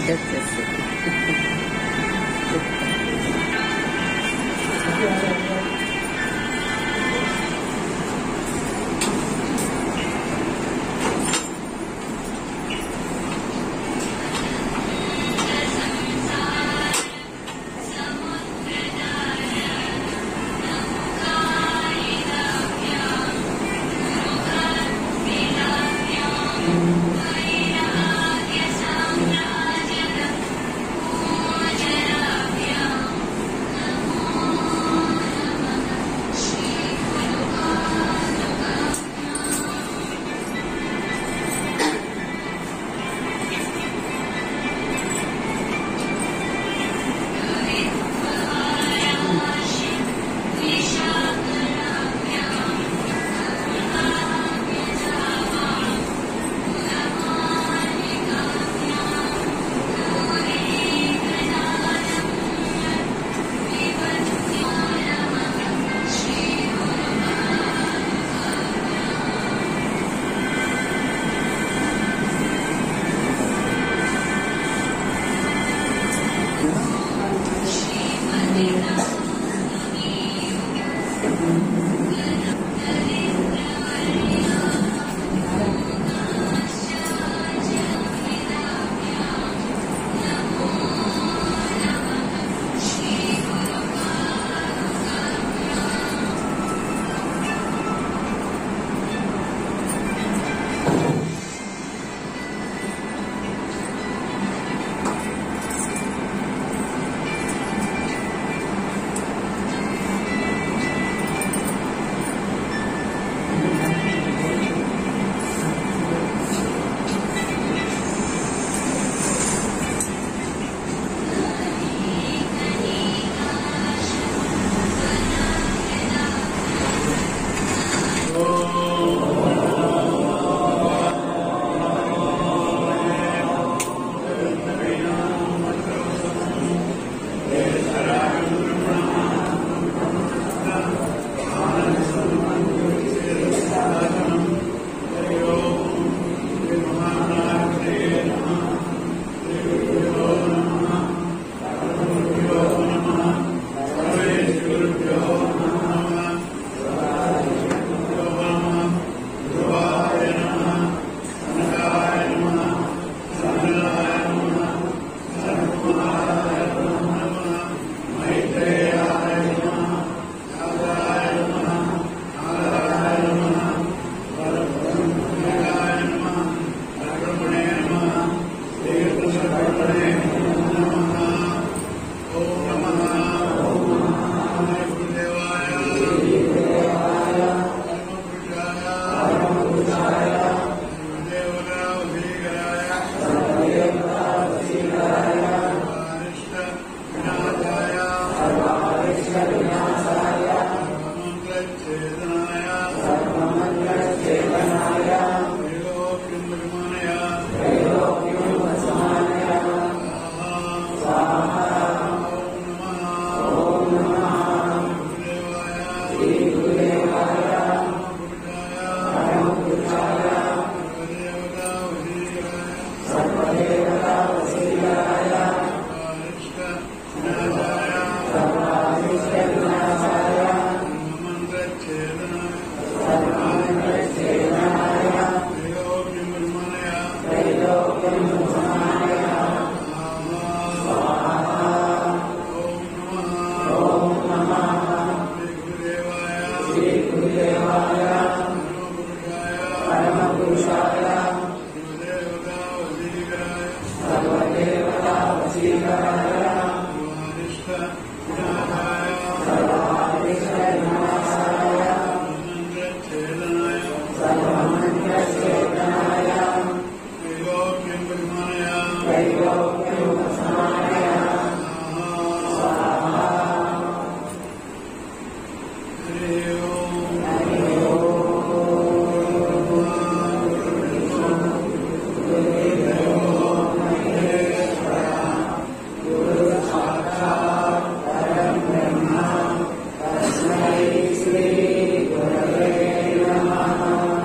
వచ్చేస్తుంది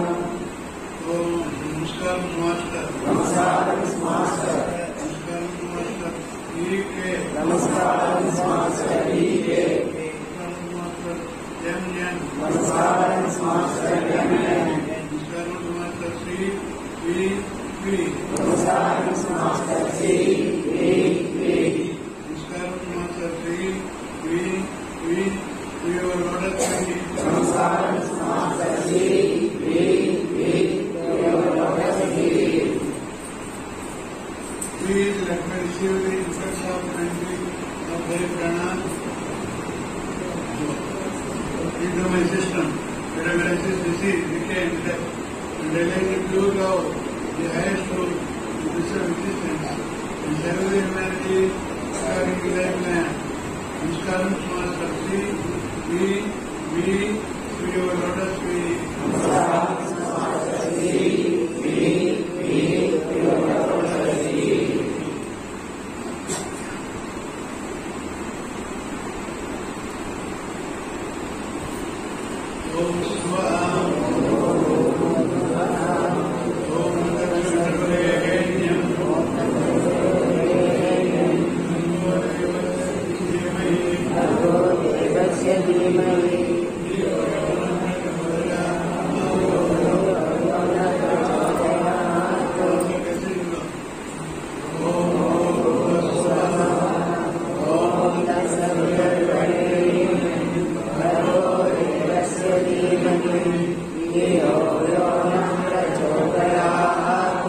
నమస్కారం మాస్టర్ నమస్కారం master Please let me receive the effects of entry of the pranam into my system. Paralysis disease became death. And delaying blue cow, the highest truth, the of existence. And serve the humanity, carrying the lifeline. Namaskaram, Small Shakti, we, we, to your lotus feet. ఓం స్వాహ ఓం నమః దేవస్య ధీమహి ఓం తత్సవితుర్వరేణ్యం భర్గో దేవస్య ధీమహి ధియో యో నః ప్రచోదయాత్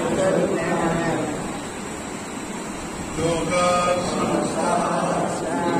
లోకా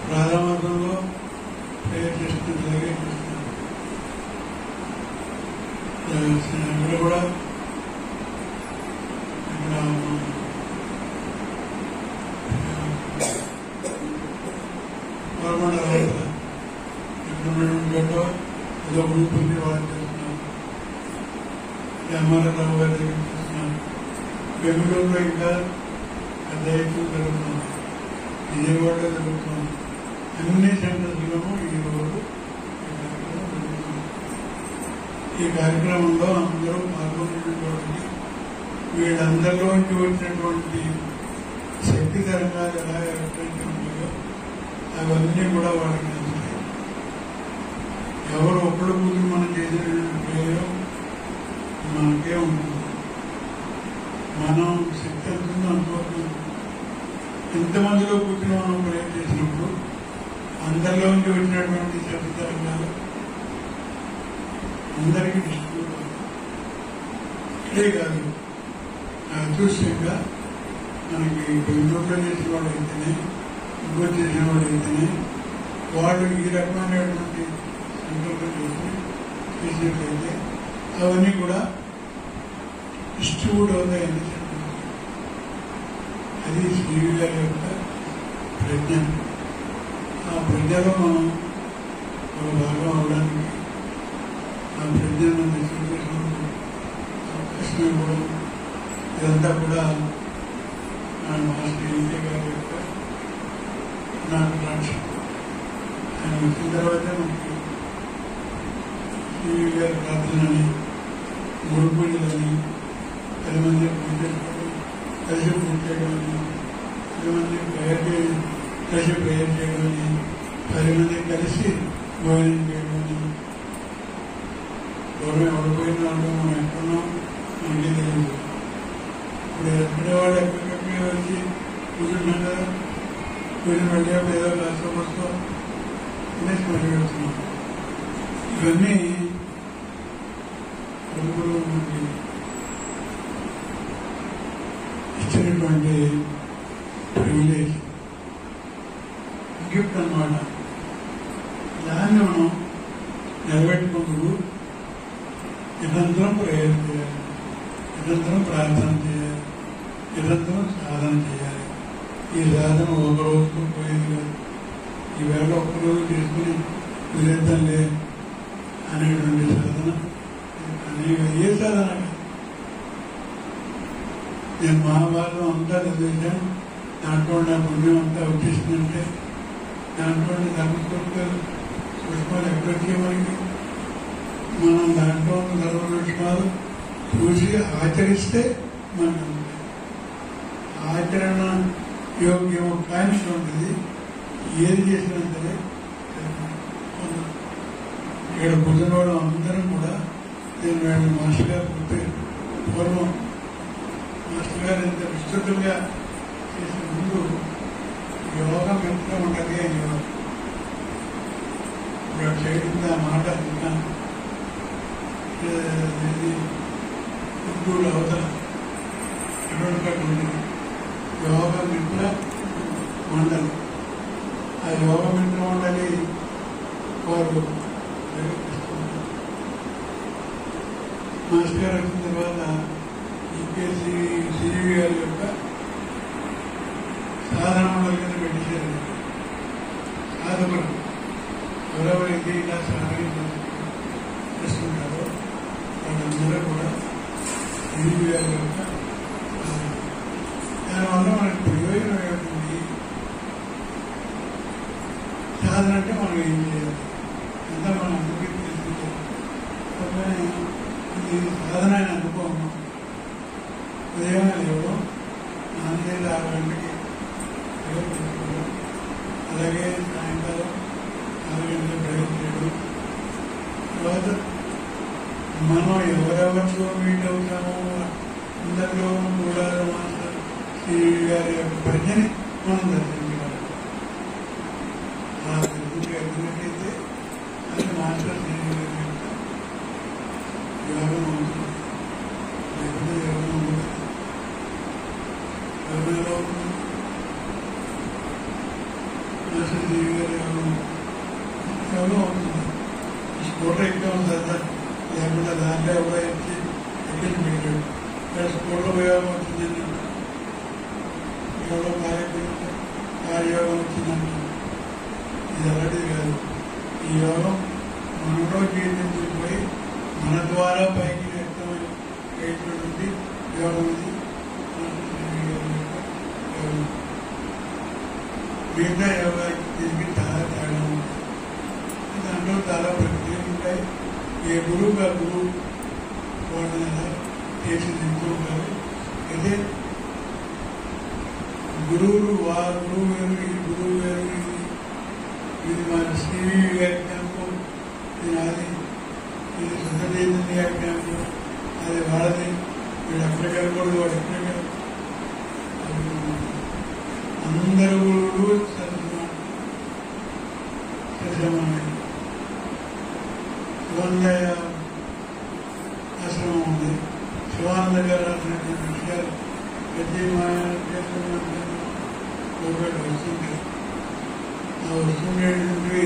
ప్రారంభంలో ప్రేయర్ చేస్తున్నట్లాగే చేస్తున్నారు ఇక్కడ కూడా ఇక్కడ గవర్నమెంట్ ఎక్కడ ఏదో గ్రూప్ ఉంది వాళ్ళు చేస్తున్నారు ఎంఆర్ఆర్ గారి దగ్గర చేస్తున్నారు బెంగళూరులో ఇంకా పెద్ద ఎత్తున జరుగుతుంది విజయవాడలో జరుగుతుంది అన్ని సెంటర్స్లోనూ ఈ రోజు ఈ కార్యక్రమం జరుగుతుంది ఈ కార్యక్రమంలో అందరూ పాల్గొనేటటువంటి వీళ్ళందరిలోంచి వచ్చినటువంటి శక్తి తరంగాలు ఎలా ఎక్కడైతే ఉన్నాయో అవన్నీ కూడా వాళ్ళకి తెలుస్తాయి ఎవరు ఒక్కడు కూతురు మనం చేసినటువంటి ప్రయోగం మనకే ఉంటుంది మనం శక్తి ఎంతుందో అనుకోవట్లేదు ఎంతమందిలో కూర్చుని మనం ప్రయోగం చేసినప్పుడు అందరిలోంచి వచ్చినటువంటి శక్తి తరంగాలు అందరికీ డిస్ట్రిబ్యూట్ అవుతాయి ఇదే కాదు అదృశ్యంగా మనకి బెంగళూరులో చేసిన వాడు అయితేనే ఇంకో చేసిన వాడు అయితేనే వాళ్ళు ఈ రకమైనటువంటి సంకల్పం చేసి చేసినట్లయితే అవన్నీ కూడా డిస్ట్రిబ్యూట్ అవుతాయని చెప్పారు అది శ్రీవి గారి యొక్క ప్రజ్ఞ ఆ ప్రజ్ఞలో మనం ఒక భాగం అవడానికి ఆ ప్రజ్ఞను తీసుకునేటువంటి అవకాశం ఇవ్వడం ఇదంతా కూడా ఆ మాస్టర్ ఈకే గారి యొక్క నాకు లక్ష్యం ఆయన వచ్చిన తర్వాత మనకి శ్రీ గారి ప్రార్థనని గురు పూజలని పది మంది పూజ చేసుకోవడం కలిసి పూజ చేయడం అని పది మంది ప్రేయర్ చేయడం కలిసి ప్రేయర్ చేయడం అని పది మంది కలిసి భోజనం చేయడం అని గౌరవం ఎవరిపోయిన వాళ్ళు మనం ఎక్కడున్నాం మనకి తెలియదు ఇప్పుడు ఎక్కడ వాళ్ళు ఎక్కడికక్కడ వచ్చి కూర్చుంటున్నాం కదా కూర్చుని వెళ్ళేప్పుడు ఏదో కాస్త వస్తూ తినేసి మళ్ళీ వెళ్తున్నాం ఇవన్నీ ప్రభుత్వం మనకి ఇచ్చినటువంటి ప్రివిలేజ్ గిఫ్ట్ అన్నమాట దాన్ని మనం నిలబెట్టుకుంటూ నిరంతరం ప్రేయర్ చేయాలి నిరంతరం ప్రార్థన చేయాలి నిరంతరం సాధన చేయాలి ఈ సాధన ఒక రోజుతో పోయేది కాదు ఈవేళ ఒక్కరోజు చేసుకుని కుదిరేద్దాంలే అనేటువంటి సాధన అనేక ఏ సాధన కాదు. నేను మహాభారతం అంతా చదివాను దాంట్లో నా పుణ్యం అంతా వచ్చేసిందంటే దాంట్లో ధర్మస్వరూపాలు పుష్పాలు ఎక్కడొచ్చే మనకి మనం దాంట్లో ఉన్న ధర్మలక్ష్మాలు చూసి ఆచరిస్తే మనకు అందుతాయి. ఆచరణ యోగ్యం కానిటువంటిది ఏది చేసినా సరే పొందం. ఇక్కడ కూర్చున్న వాళ్ళు అందరం కూడా నేను వీళ్ళ మాస్టర్ గారు గుర్తు పూర్వం మాస్టర్ గారు ఇంత విస్తృతంగా చేసిన ముందు యోగం ఎంత ఉంటుంది అని ఇప్పుడు చేయడం ఆ మాట విన్నాను ఇది ఉర్దూలో అవతల ఎటువంటి ఉంది యోగ మిత్ర మండలి ఆ యోగ మిత్ర మండలి వారు నిర్వహిస్తున్నారు. మాస్టర్ గారు వచ్చిన తర్వాత యూపీఎస్సీ సిజీవి గారి యొక్క సాధన మండలి కింద పెట్టేశారు సాధకులు ఎవరెవరైతే ఇలా సాధన చేస్తుంటారో వాళ్ళందరూ కూడా సిజీవి గారి యొక్క సాధన. దానివల్ల మనకి ప్రయోజనం ఏమిటి సాధన అంటే మనం ఏం చేయాలి అంతా మనం అందరికీ తెలిసిందే కానీ ఇది సాధన అని అనుకోము ఉదయం లేవడం నాలుగైదు ఆరు గంటలకి ప్రయోగం చేసుకోవడం అలాగే సాయంకాలం ఆరు గంటలకు ప్రయోగం చేయడం తర్వాత మనం ఎవరెవరితో మీట్ అవుతామో అందరిలో కూడా మాస్టర్ శ్రీ గారి యొక్క ప్రజ్ఞని మనం దర్శించాలి ఆ దర్శించగలిగినట్లయితే అది మాస్టర్ శ్రీ గారి యొక్క యోగం అవుతుంది లేకపోతే యోగం అవుతుంది యోగం ఎలా అవుతుంది మాస్టర్జీ గారు ఎవరో అవుతుంది స్కూటర్ ఎక్కాము సరదా లేకుండా దాంట్లో ఎవరో ఎక్కి ఎక్కించి పెట్టాడు ఇక్కడ స్కూటర్ ఉపయోగం వచ్చిందని ఎవరో కార్యక్రమం కార్యయోగం వచ్చిందంట ఇది అలాంటిది కాదు ఈ యోగం మనలో జీవించిపోయి మన ద్వారా పైకి వ్యక్తమై వ్యక్తమైనటువంటి యోగం ఇది మాస్టర్జీ గారి యొక్క యోగం మిగతా యోగానికి దీనికి చాలా తేడా ఉంది దాంట్లో చాలా ప్రక్రియలు ఉంటాయి ఏ గురువు ఆ గురువు వాళ్ళని అలా తీర్చిదిద్దుతూ ఉంటారు అయితే గురువులు వా గురువు వేరు ఈ గురువు వేరు ఇది ఇది మన శ్రీవి వ్యాఖ్యానం ఇది నాది ఇది సుందరదేవి వ్యాఖ్యానం అది వాళ్ళది వీడు అక్కడికి వెళ్ళకూడదు వాడు ఎక్కడికి అందరూ గురువులు సరిసమానం సరిసమానమే శివానందయ్య ఆశ్రమం ఉంది శివానంద గారు రాసినటువంటి విషయాలు ప్రతి మా ఒకటి వస్తుంటే ఆ వస్తుండేటువంటివి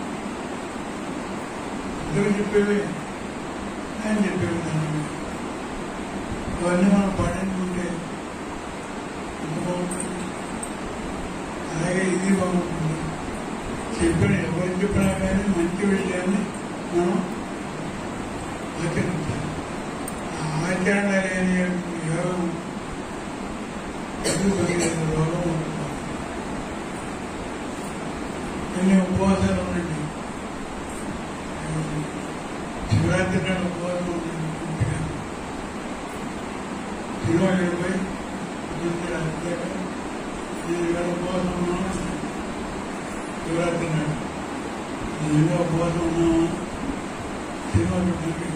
ఇద్దరు చెప్పేవి ఆయన చెప్పేవి దాని మీద. అవన్నీ మనం పాటించుకుంటే ఎంత బాగుంటుంది అలాగే ఇది బాగుంటుంది చెప్పిన ఎవరు చెప్పినా కానీ మంచి విషయాన్ని మనం ఆచరించాలి ఆ ఆచరణ లేని యోగం ఎందుకు కలిగిన రోగం ఉంటుంది కొన్ని ఉపవాసాలు ఉండండి శివరాత్రి నాడు ఉపవాసం ఉండండి పూర్తిగా తిరుమల ఇరవై అంతేక నేను ఇక్కడ ఉపవాసం ఉన్నాను శివరాత్రి నాడు నిజంగా ఉపవాసం ఉన్నామా సినిమా పెట్టడానికి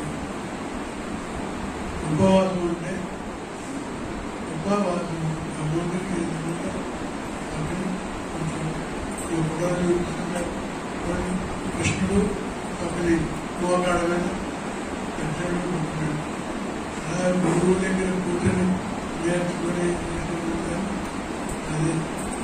ఉపవాసం అంటే ఉపవాసం ఆ మందిరికి ఎదురుగా అక్కడ కొంచెం ఈ ఫోటోలు చూపిస్తున్నారు. చూడండి, కృష్ణుడు అక్కడి మోకాడ మీద కృష్ణుడు కూర్చున్నాడు అలా గురువు దగ్గర కూర్చొని నేర్చుకుని నేర్చుకుంటారు అది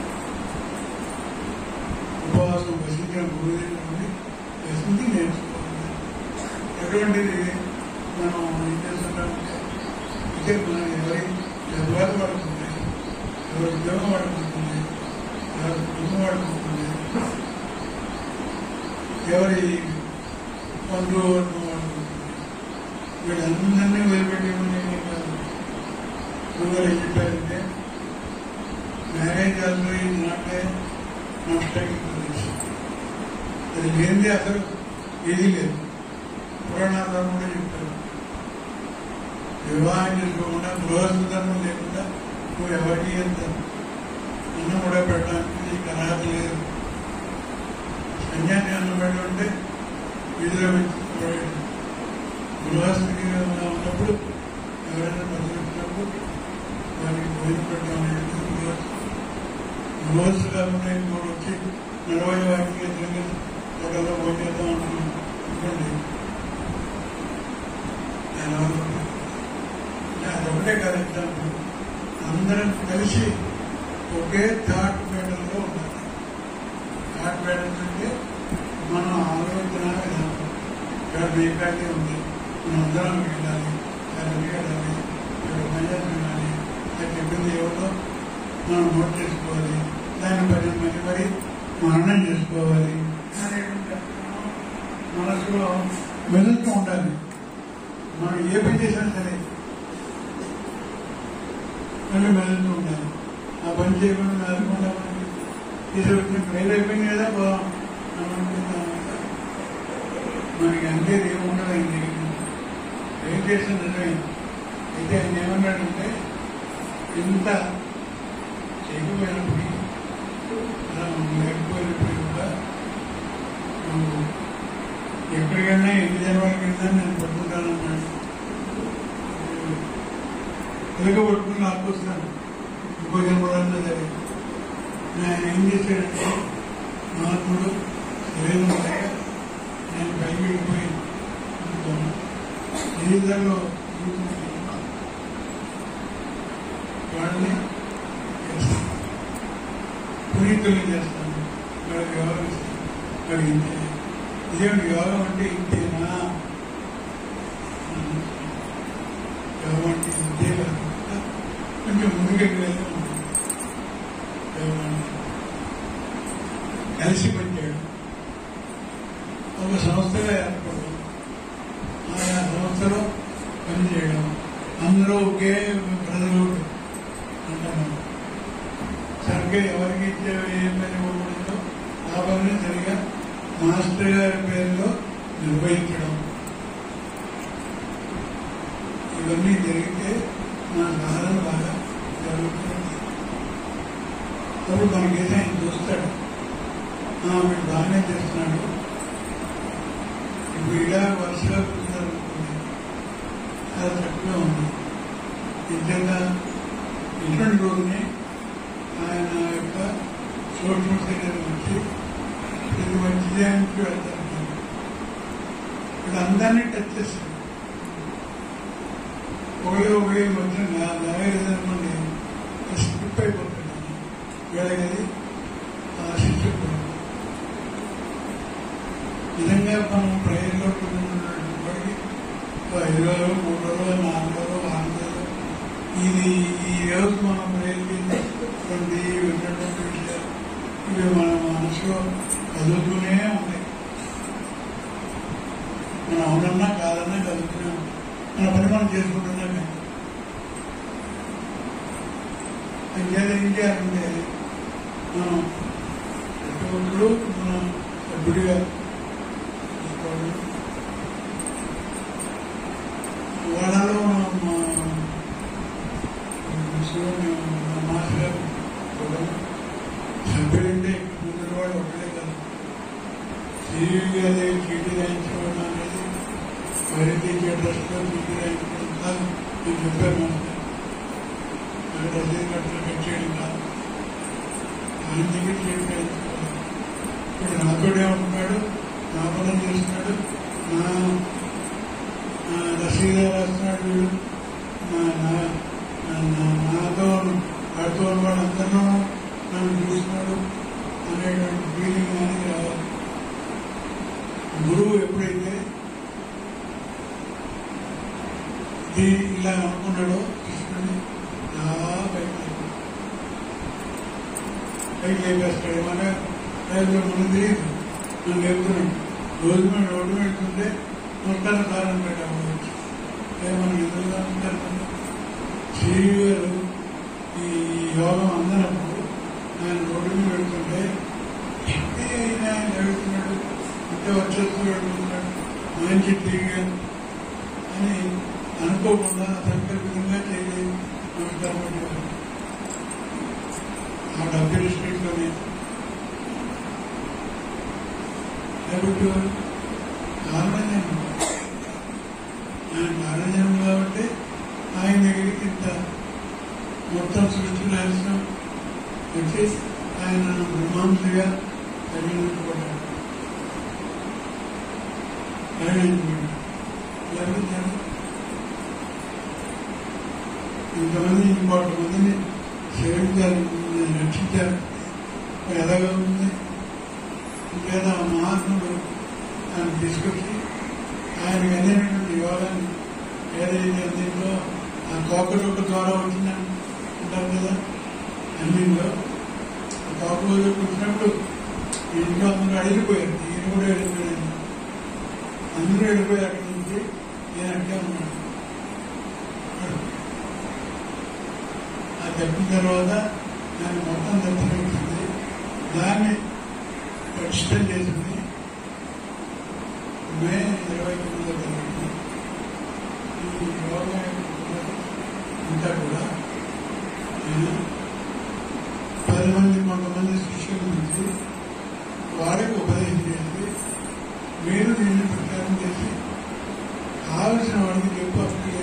ఉపవాసం వసించిన గురువు దగ్గర ఉండి వసించి నేర్చుకోవాలి ఎటువంటిది మనం ఏం చేస్తున్నాం ఇదే మనం ఎవరి ఎవరు పడుతుంది ఎవరి ఉద్యోగం పడుతుంది ఎవరి కుటుంబం పడుతుంది ఎవరి పనులు పడుతుంది వీళ్ళందరినీ వదిలిపెట్టి ఉన్నాయి కాదు గురువు ఏం చెప్పారంటే మ్యారేజ్ ఆల్సో ఈ నాటే నష్టానికి అది లేనిది అసలు ఏది లేదు పురాణాలు కూడా చెప్తారు వివాహం చేసుకోకుండా గృహస్థ ధర్మం లేకుండా నువ్వు ఎవరికి ఎంత అన్నం కూడా పెట్టడానికి నీకు అర్హత లేదు సన్యాసి అన్నం పెట్టుకుంటే విధిలో పెట్టుకోలేదు గృహస్థికి ఉన్నప్పుడు ఎవరైనా బతికినప్పుడు వారికి భోజనం పెట్టడం అనేది గృహస్థ గృహస్థుగా ఉన్నాయి మూడు వచ్చి నలభై వాటికి ఎదురుగా ఒకళ్ళ భోజనం అనుకోండి అదొకటే కాదు ఎగ్జాంపుల్ అందరం కలిసి ఒకే థాట్ ప్యాటర్న్లో ఉండాలి థాట్ ప్యాటర్న్స్ అంటే మన ఆలోచన విధానం ఇక్కడ బీకాటే ఉంది మనం అందరం వెళ్ళాలి దాన్ని వెళ్ళాలి ఇక్కడ మర్యాద వినాలి అది చెప్పింది ఎవరో మనం నోట్ చేసుకోవాలి దాన్ని పది మంది మరి మననం చేసుకోవాలి అనేటువంటి మనసులో మెదులుతూ ఉండాలి మనం ఏ పని చేసినా సరే మళ్ళీ మెదులుతూ ఉండాలి ఆ పని చేయకుండా మెదలకుండా మనకి తీసుకొచ్చిన ప్రేర్ అయిపోయింది కదా పోదాం అని అనుకుంటాం. మనకి అంతే ఏముండదు ఆయన ఏం చేసింది నిజమే అయితే ఆయన ఏమన్నాడంటే ఇంత చేయకపోయినప్పటికీ అలా లేకపోయినప్పటికీ కూడా నువ్వు ఎక్కడికైనా ఎన్ని జన్మల కింద నేను పట్టుకుంటానన్నాడు ఎలుక పట్టుకుని లాక్కొస్తాను ఇంకో జన్మలన్నా సరే నేను ఏం చేశాడంటే మహాత్ముడు శరీరం లేక నేను పైకి వెళ్ళిపోయి ఉంటాను శరీరంలో వాళ్ళని చేస్తాను పునీతుల్ని చేస్తాను రోజు యోగం కలిగింది ఇదేమిటి యోగం అంటే ఇంతేనా యోగం అంటే ఇంతే కాకుండా కొంచెం ముందుకెళ్ళేది ఉంటుంది యోగం అంటే కలిసి పనిచేయడం ఒక సంస్థగా ఏర్పడడం ఆయా సంస్థలో పనిచేయడం అందరూ ఒకే ప్రజలు అంటాము సరిగ్గా ఎవరికి ఇచ్చే ఏ పని ఇవ్వకూడదో ఆ పనిని సరిగా మాస్టర్ గారి పేరులో నిర్వహించడం ఇవన్నీ జరిగితే మన సాధన బాగా జరుగుతుంది అప్పుడు మనకేదో ఆయన చూస్తాడు "ఆ, వీడు బాగానే చేస్తున్నాడు ఇప్పుడు ఇలా వరుసగా కుదరనుకుంది చాలా చక్కగా ఉంది నిజంగా ఇటువంటి రోజుని ఆయన యొక్క సూక్ష్మ శరీరం వచ్చి ఇది మంచిదే అని వెళ్తారు ఇప్పుడు అందరినీ టచ్ చేస్తారు ఒకరి ఒకరి మధ్య లాగేదనుకోండి స్లిప్ అయిపోతుంది వీళ్ళకి ఆశించకూడదు నిజంగా మనం ప్రేయర్లో ఉన్నప్పటికీ ఐదు రోజులు మూడు రోజులు నాలుగు రోజులు ఆరు రోజులు ఇది ఈ రోజు మనం ప్రేయర్ చేసినటువంటి విన్నటువంటి విషయాలు ఇవి మన మనసులో కదులుతూనే ఉన్నాయి మనం అవునన్నా కాదన్నా కదులుతూనే ఉంటాం మన పని మనం చేసుకుంటున్నాం కానీ అంచేది ఏం చేయాలంటే మనం ఎప్పుడు మనం సభ్యుడిగా తీసుకోవాలి వాళ్ళలో మా శివుని మా మాస్టర్ గారు కూడా సభ్యులంటే ముందు వాళ్ళు ఒకటే కదా శ్రీవి అదే చీటీ రాయించుకోవడం అనేది వైద్య ట్రస్ట్లో చీటీ రాయించుకోవడం కాదు నేను చెప్పాను మాస్టర్ అక్కడ రసీదు కట్టలు కట్ చేయడం కాదు ఆయన దగ్గర చీటీ రాయించుకోవాలి ఇప్పుడు నాతోడే ఉంటున్నాడు నా పనులు చేస్తున్నాడు నా నా రసీదు రాస్తున్నాడు వీడు నా నా- నా- నా- నాతో వాడితో ఉన్నవాడు అందరినూ నన్ను చూస్తున్నాడు అనేటువంటి ఫీలింగ్ అనేది రావాలి గురువు ఎప్పుడైతే ఇది ఇలా అనుకున్నాడో కృష్ణుని చాలా పైకి పైకి లేపేస్తాడు మన రైల్లో మనం తెలియదు మనం లేపుతున్నాం రోజు మీద రోడ్డు వెళ్తుంటే మొత్తాన్ని కారణం పెట్టాము మనకి ఎదురుగా ఉంటారు శ్రీ గారు ఈ యోగం అందనప్పుడు ఆయన రోడ్డు మీద వెళ్తుంటే ఎక్కడ అయినా ఆయన వెళ్తున్నాడు అంటే వచ్చేస్తూ వెళ్తున్నాడు మంచి దిగా అని అనుకోకుండా సంకల్పితంగా చేయలేదు నమస్కారం పెట్టారు ఆ డబ్బుల స్ట్రీట్లోనే కాబట్టి కారణం ఆయన కారణం కాబట్టి ఆయన దగ్గరికి ఇంత మొత్తం సృష్టి రహస్యం వచ్చి ఆయన బ్రహ్మాంతుడిగా పరిగణించబడ్డాడు పరిగణించబడ్డాడు లేకపోతే ఇంతమంది ఇంకోటి మందిని సేవించారు రక్షించారు ఎలాగా ఉంది ఇంకేదో ఆ మహాత్ముడు ఆయన తీసుకొచ్చి ఆయనకి అందినటువంటి యోగాన్ని ఏదైతే అందిందో ఆ కోకటొక్క ద్వారా వచ్చిందని అంటారు కదా అన్నిందో ఆ కోకలోకి వచ్చినప్పుడు ఈ ఇంట్లో అందరూ అడిగిపోయారు ఈయన కూడా వెళ్ళిపోయాడు అందరూ వెళ్ళిపోయారు అక్కడి నుంచి నేను అట్టే ఉన్నాడు ఆ చెప్పిన తర్వాత దాన్ని మొత్తం దర్శనం ఇచ్చింది దాన్ని పటిష్టం చేసింది మే ఇరవై తొమ్మిదో తారీఖు ఈ యోగా అంతా కూడా నేను పది మంది కొంతమంది శిష్యుల నుంచి వారికి ఉపదేశం చేసి మీరు దీన్ని ప్రచారం చేసి కావలసిన వాడికి చెప్పు అక్కడికి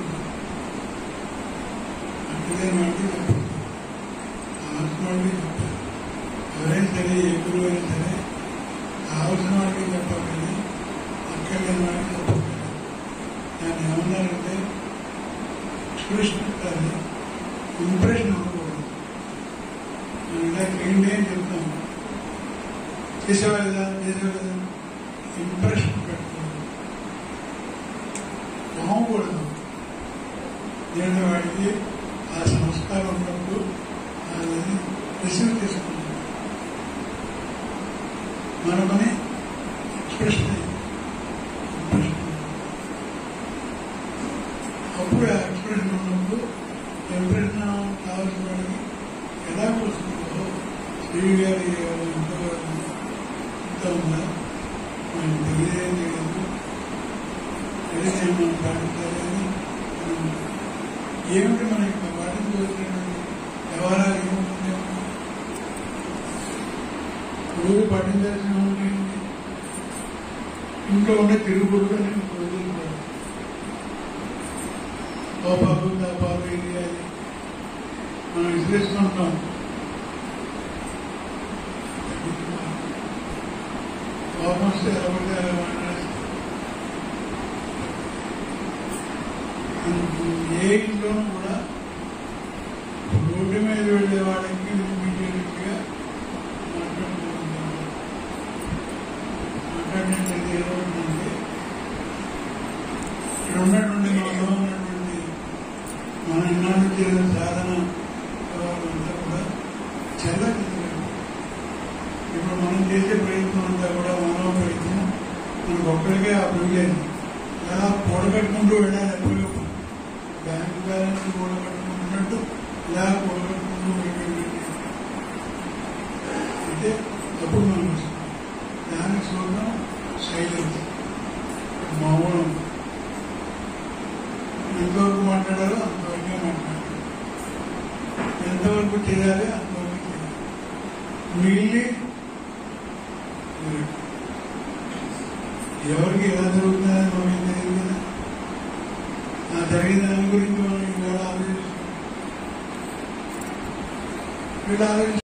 అక్కడికే వాడికి చెప్పు ఆత్మవాడికి చెప్పు ఎవరైనా సరే ఏ గురువు అయినా సరే కావలసిన వాడికి చెప్పకండి అక్కడ లేని వాడికి చెప్పకండి దాన్ని ఏమన్నారంటే ఎక్స్ప్రెషన్ ఇంప్రెషన్ అవ్వకూడదు మనం ఇలా చేయండి అని చెప్తాం చేసేవా లేదా చేసేవా లేదా ఇంప్రెషన్ పెట్టుకోవడం బాగుకూడదు నేను వాడికి ఆ సంస్కారం ఉన్నప్పుడు అది రిసీవ్ చేసుకుంటాను మనమని ఎక్స్ప్రెషన్ ఇంప్రెషన్ అప్పుడు ఆ ఎక్స్ప్రెషన్ ఉన్నప్పుడు ఎవరైనా కావాల్సిన వాడికి ఎలా కూర్చుంటుందో శ్రీ గారి ఇంట్లో ఇంత ఉందా మనం తెలియదేం లేదు తెలియదే మనం పాటించాలని మనం ఏమిటి మనకి పాటించవలసినటువంటి వ్యవహారాలు ఏముంటుంది రోజు పాటించాల్సిన ఏంటి ఇంట్లో ఉండే తిరుగుడుగా నేను వదిలిపోయాను కోపాలు తాపాలు ఇది అది మనం విశ్లేషిస్తుంటాం కోపం వస్తే ఎవరితే అలా మాట్లాడేస్తాం ఏ ఇంట్లోనూ కూడా రోడ్డు మీద వెళ్ళే వాళ్ళకి ఇమీడియట్గా మాట్లాడుకుంటున్నారు మాట్లాడినట్లయితే ఏమవుతుందంటే ఇక్కడ ఉన్నటువంటి మనలో ఉన్నటువంటి మన ఇన్నాళ్ళు చేసిన సాధన అంతా కూడా చల్లటి ఇప్పుడు మనం చేసే ప్రయత్నం అంతా కూడా మానవ ప్రయత్నం మనకు ఒక్కరికే ఆ ప్రివిలేజ్ ఇలా కూడబెట్టుకుంటూ వెళ్ళాలి ఎప్పటికప్పుడు బ్యాంకు బ్యాలెన్స్ కూడబెట్టుకుంటున్నట్టు ఇలా కూడబెట్టుకుంటూ వెళ్ళండి అంటే అప్పుడు మనం వస్తాం దానికి చూడడం సైలెన్స్ మౌనం ఎంతవరకు మాట్లాడాలో అంతవరకే మాట్లాడాలి ఎంతవరకు చేయాలి అంతవరకు చేయాలి మిగిలి ఎవరికి ఎలా జరుగుతుందని మనకి తెలియదు కదా ఆ జరిగిన దాని గురించి మనం ఇవాళ ఆలోచిస్తున్నాం వీళ్ళు ఆలోచిస్తున్నారు